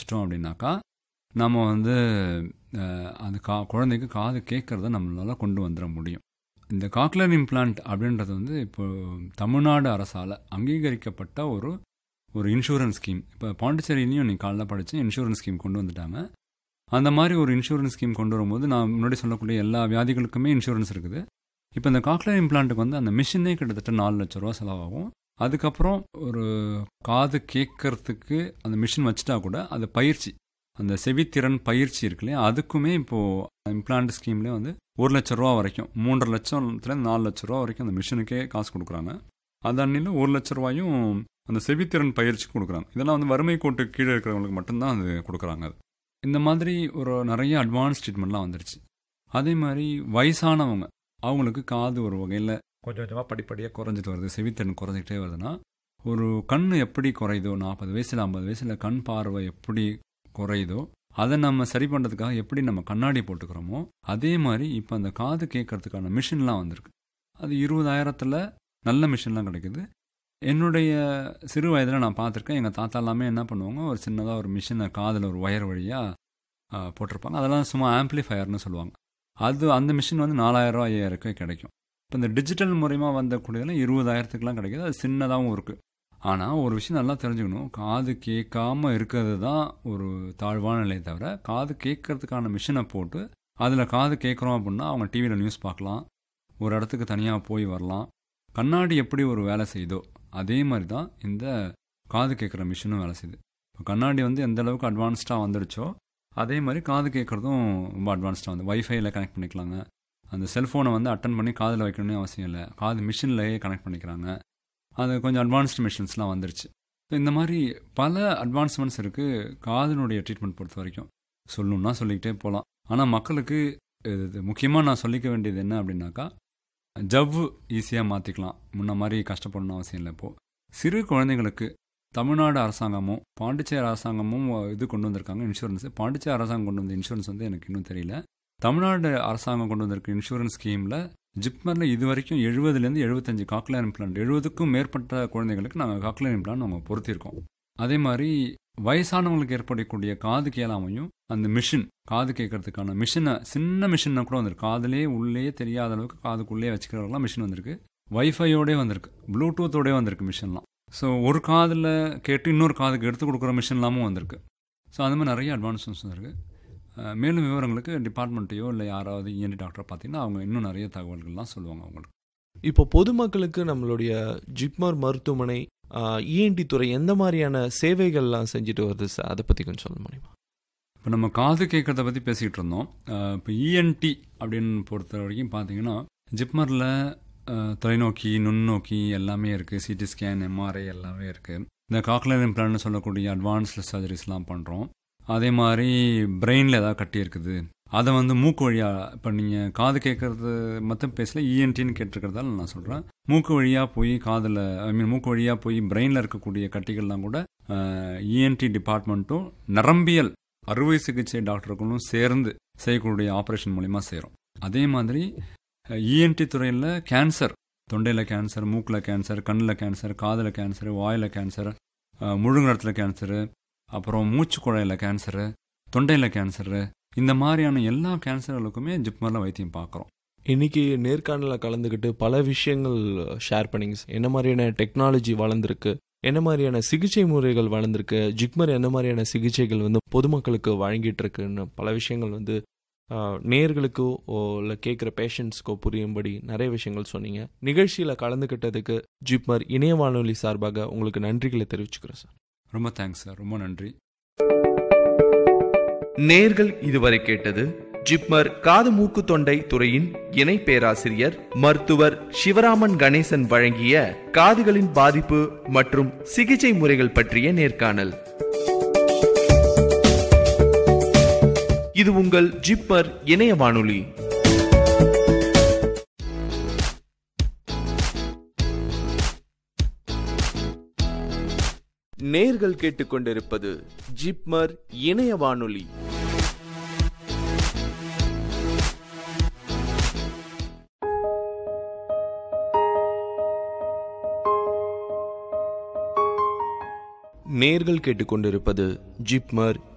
வச்சிட்டோம் அப்படின்னாக்கா நம்ம வந்து அஹ், அந்த கா குழந்தைக்கு காது கேட்குறத நம்மளால கொண்டு வந்துட முடியும் இந்த காக்லர் இம்ப்ளான்ட் அப்படின்றது வந்து இப்போ தமிழ்நாடு அரசால் அங்கீகரிக்கப்பட்ட ஒரு ஒரு இன்சூரன்ஸ் ஸ்கீம் இப்போ பாண்டிச்சேரியிலையும் நீ காலைல படித்து இன்சூரன்ஸ் ஸ்கீம் கொண்டு வந்துட்டாங்க அந்த மாதிரி ஒரு இன்சூரன்ஸ் ஸ்கீம் கொண்டு வரும்போது நான் முன்னாடி சொல்லக்கூடிய எல்லா வியாதிகளுக்குமே இன்சூரன்ஸ் இருக்குது இப்போ இந்த காக்லர் இம்ப்ளான்ட்டுக்கு வந்து அந்த மிஷினே கிட்டத்தட்ட நாலு லட்ச ரூபா செலவாகும் அதுக்கப்புறம் ஒரு காது கேட்கறதுக்கு அந்த மிஷின் வச்சுட்டா கூட அது பயிற்சி அந்த செவித்திறன் பயிற்சி இருக்கு இல்லையா அதுக்குமே இப்போது இம்ப்ளான்ட் ஸ்கீம்லேயே வந்து ஒரு லட்ச ரூபா வரைக்கும் மூன்றரை லட்சத்துலேருந்து நாலு லட்ச ரூபா வரைக்கும் அந்த மிஷினுக்கே காசு கொடுக்குறாங்க அது அன்னில ஒரு லட்ச ரூபாயும் அந்த செவித்திறன் பயிற்சிக்கு கொடுக்குறாங்க இதெல்லாம் வந்து வறுமை கோட்டு கீழே இருக்கிறவங்களுக்கு மட்டும்தான் அது கொடுக்குறாங்க அது இந்த மாதிரி ஒரு நிறைய அட்வான்ஸ் ட்ரீட்மெண்ட்லாம் வந்துருச்சு அதே மாதிரி வயசானவங்க அவங்களுக்கு காது ஒரு வகையில் கொஞ்சம் கொஞ்சமாக படிப்படியாக குறைஞ்சிட்டு வருது செவித்திறன் குறைஞ்சிக்கிட்டே வருதுன்னா ஒரு கண் எப்படி குறையுதோ நாற்பது வயசில் ஐம்பது வயசில் கண் பார்வை எப்படி குறையுதோ அதை நம்ம சரி பண்ணுறதுக்காக எப்படி நம்ம கண்ணாடி போட்டுக்கிறோமோ அதே மாதிரி இப்போ அந்த காது கேட்கறதுக்கான மிஷின்லாம் வந்திருக்கு அது இருபதாயிரத்தில் நல்ல மிஷின்லாம் கிடைக்குது என்னுடைய சிறு வயதில் நான் பார்த்துருக்கேன் எங்கள் தாத்தா எல்லாமே என்ன பண்ணுவாங்க ஒரு சின்னதாக ஒரு மிஷினை காதில் ஒரு ஒயர் வழியாக போட்டிருப்பாங்க அதெல்லாம் சும்மா ஆம்ப்ளிஃபயர்னு சொல்லுவாங்க அது அந்த மிஷின் வந்து நாலாயிரரூவா ஐயாயிரக்கு கிடைக்கும் இப்போ இந்த டிஜிட்டல் மூலயமா வந்தக்கூடியதெல்லாம் இருபதாயிரத்துக்குலாம் கிடைக்குது அது சின்னதாகவும் இருக்குது ஆனால் ஒரு விஷயம் நல்லா தெரிஞ்சுக்கணும் காது கேட்காம இருக்கிறது தான் ஒரு தாழ்வான நிலையை தவிர காது கேட்கறதுக்கான மிஷினை போட்டு அதில் காது கேட்குறோம் அப்படின்னா அவங்க டிவியில் நியூஸ் பார்க்கலாம் ஒரு இடத்துக்கு தனியாக போய் வரலாம் கண்ணாடி எப்படி ஒரு வேலை செய்யுதோ அதே மாதிரி தான் இந்த காது கேட்குற மிஷினும் வேலை செய்யுது இப்போ கண்ணாடி வந்து எந்த அளவுக்கு அட்வான்ஸ்டாக வந்துடுச்சோ அதே மாதிரி காது கேட்குறதும் ரொம்ப அட்வான்ஸ்டாக வந்து வைஃபைல கனெக்ட் பண்ணிக்கலாங்க அந்த செல்ஃபோனை வந்து அட்டன் பண்ணி காதில் வைக்கணும்னு அவசியம் இல்லை காது மிஷின்லேயே கனெக்ட் பண்ணிக்கிறாங்க அது கொஞ்சம் அட்வான்ஸ்டு மிஷின்ஸ்லாம் வந்துருச்சு ஸோ இந்த மாதிரி பல அட்வான்ஸ்மெண்ட்ஸ் இருக்குது காதினுடைய ட்ரீட்மெண்ட் பொறுத்த வரைக்கும் சொல்லணும்னா சொல்லிக்கிட்டே போகலாம் ஆனால் மக்களுக்கு இது முக்கியமாக நான் சொல்லிக்க வேண்டியது என்ன அப்படின்னாக்கா ஜவ்வு ஈஸியாக மாற்றிக்கலாம் முன்ன மாதிரி கஷ்டப்படணும் அவசியம் இல்லை இப்போது சிறு குழந்தைங்களுக்கு தமிழ்நாடு அரசாங்கமும் பாண்டிச்சேரி அரசாங்கமும் இது கொண்டு வந்திருக்காங்க இன்சூரன்ஸ் பாண்டிச்சேரி அரசாங்கம் கொண்டு வந்த இன்சூரன்ஸ் வந்து எனக்கு இன்னும் தெரியல தமிழ்நாடு அரசாங்கம் கொண்டு வந்திருக்க இன்சூரன்ஸ் ஸ்கீமில் ஜிப்மரில் இது வரைக்கும் எழுபதுலேருந்து எழுபத்தஞ்சு காக்லியர் இம்ப்ளான்ட் எழுபதுக்கும் மேற்பட்ட குழந்தைங்களுக்கு நாங்கள் காக்லியர் இம்ப்ளான்ட் நாங்கள் பொருத்தியிருக்கோம் அதே மாதிரி வயசானவங்களுக்கு ஏற்படக்கூடிய காது கேளாமையும் அந்த மிஷின் காது கேட்கறதுக்கான மிஷினை சின்ன மிஷினை கூட வந்திருக்கு காதுலேயே உள்ளே தெரியாத அளவுக்கு காதுக்குள்ளேயே வச்சுக்கிறவங்களாம் மிஷின் வந்திருக்கு வைஃபையோடே வந்திருக்கு ப்ளூடூத்தோடே வந்திருக்கு மிஷின்லாம் ஸோ ஒரு காதில் கேட்டு இன்னொரு காதுக்கு எடுத்து கொடுக்குற மிஷின்லாமும் வந்திருக்கு ஸோ அந்த மாதிரி நிறைய அட்வான்ஸ்மெண்ட்ஸ் இருக்குது மேலும் விவரங்களுக்கு டிபார்ட்மெண்ட்டையோ இல்லை யாராவது இஎன்டி டாக்டரை பார்த்தீங்கன்னா அவங்க இன்னும் நிறைய தகவல்கள்லாம் சொல்லுவாங்க அவங்களுக்கு இப்போ பொதுமக்களுக்கு நம்மளுடைய ஜிப்மர் மருத்துவமனை இஎன்டி துறை எந்த மாதிரியான சேவைகள்லாம் செஞ்சுட்டு வருது சார் அதை பற்றி கொஞ்சம் சொல்ல முடியுமா இப்போ நம்ம காது கேட்குறத பற்றி பேசிக்கிட்டு இருந்தோம் இப்போ இஎன்டி அப்படின்னு பொறுத்த வரைக்கும் பார்த்தீங்கன்னா ஜிப்மரில் தொலைநோக்கி நுண்ணோக்கி எல்லாமே இருக்குது சிடி ஸ்கேன் எம்ஆர்ஐ எல்லாமே இருக்குது இந்த காக்லர் இம்ப்ளான்ட்னு சொல்லக்கூடிய அட்வான்ஸ்டு சர்ஜரிஸ்லாம் பண்ணுறோம் அதே மாதிரி பிரெயினில் ஏதாவது கட்டி இருக்குது அதை வந்து மூக்கு வழியாக இப்போ நீங்கள் காது கேட்குறது மட்டும் பேசல இஎன்டின்னு கேட்டிருக்கிறதால நான் சொல்கிறேன் மூக்கு வழியாக போய் காதில் ஐ மீன் மூக்கு வழியாக போய் பிரெயினில் இருக்கக்கூடிய கட்டிகள்லாம் கூட இஎன்டி டிபார்ட்மெண்ட்டும் நரம்பியல் அறுவை சிகிச்சை டாக்டர்களும் சேர்ந்து செய்யக்கூடிய ஆப்ரேஷன் மூலிமா சேரும் அதே மாதிரி இஎன்டி துறையில் கேன்சர் தொண்டையில் கேன்சர் மூக்கில் கேன்சர் கண்ணில் கேன்சர் காதில் கேன்சர் வாயில் கேன்சர் முழுங்கடத்தில் கேன்சரு அப்புறம் மூச்சு குழாயில் கேன்சரு தொண்டையில் கேன்சரு இந்த மாதிரியான எல்லா கேன்சர்களுக்குமே ஜிப்மரில் வைத்தியம் பார்க்குறோம் இன்னைக்கு நேர்காணலில் கலந்துக்கிட்டு பல விஷயங்கள் ஷேர் பண்ணிங்க என்ன மாதிரியான டெக்னாலஜி வளர்ந்துருக்கு என்ன மாதிரியான சிகிச்சை முறைகள் வளர்ந்துருக்கு ஜிக்மர் என்ன மாதிரியான சிகிச்சைகள் வந்து பொதுமக்களுக்கு வழங்கிட்டு இருக்குன்னு பல விஷயங்கள் வந்து நேர்களுக்கோ இல்லை கேட்குற பேஷண்ட்ஸ்க்கோ புரியும்படி நிறைய விஷயங்கள் சொன்னீங்க நிகழ்ச்சியில் கலந்துக்கிட்டதுக்கு ஜிப்மர் இணைய வானொலி சார்பாக உங்களுக்கு நன்றிகளை தெரிவிச்சுக்கிறேன் சார் ரொம்ப தேங்க்ஸ் சார் ரொம்ப நன்றி நேர்கள் இதுவரை கேட்டது ஜிப்மர் காது மூக்கு தொண்டை துறையின் இணை பேராசிரியர் மருத்துவர் சிவராமன் கணேசன் வழங்கிய காதுகளின் பாதிப்பு மற்றும் சிகிச்சை முறைகள் பற்றிய நேர்காணல் இது உங்கள் ஜிப்மர் இணைய வானொலி நேர்கள் கேட்டுக்கொண்டிருப்பது ஜிப்மர் இணைய வானொலி நேர்கள் கேட்டுக்கொண்டிருப்பது ஜிப்மர்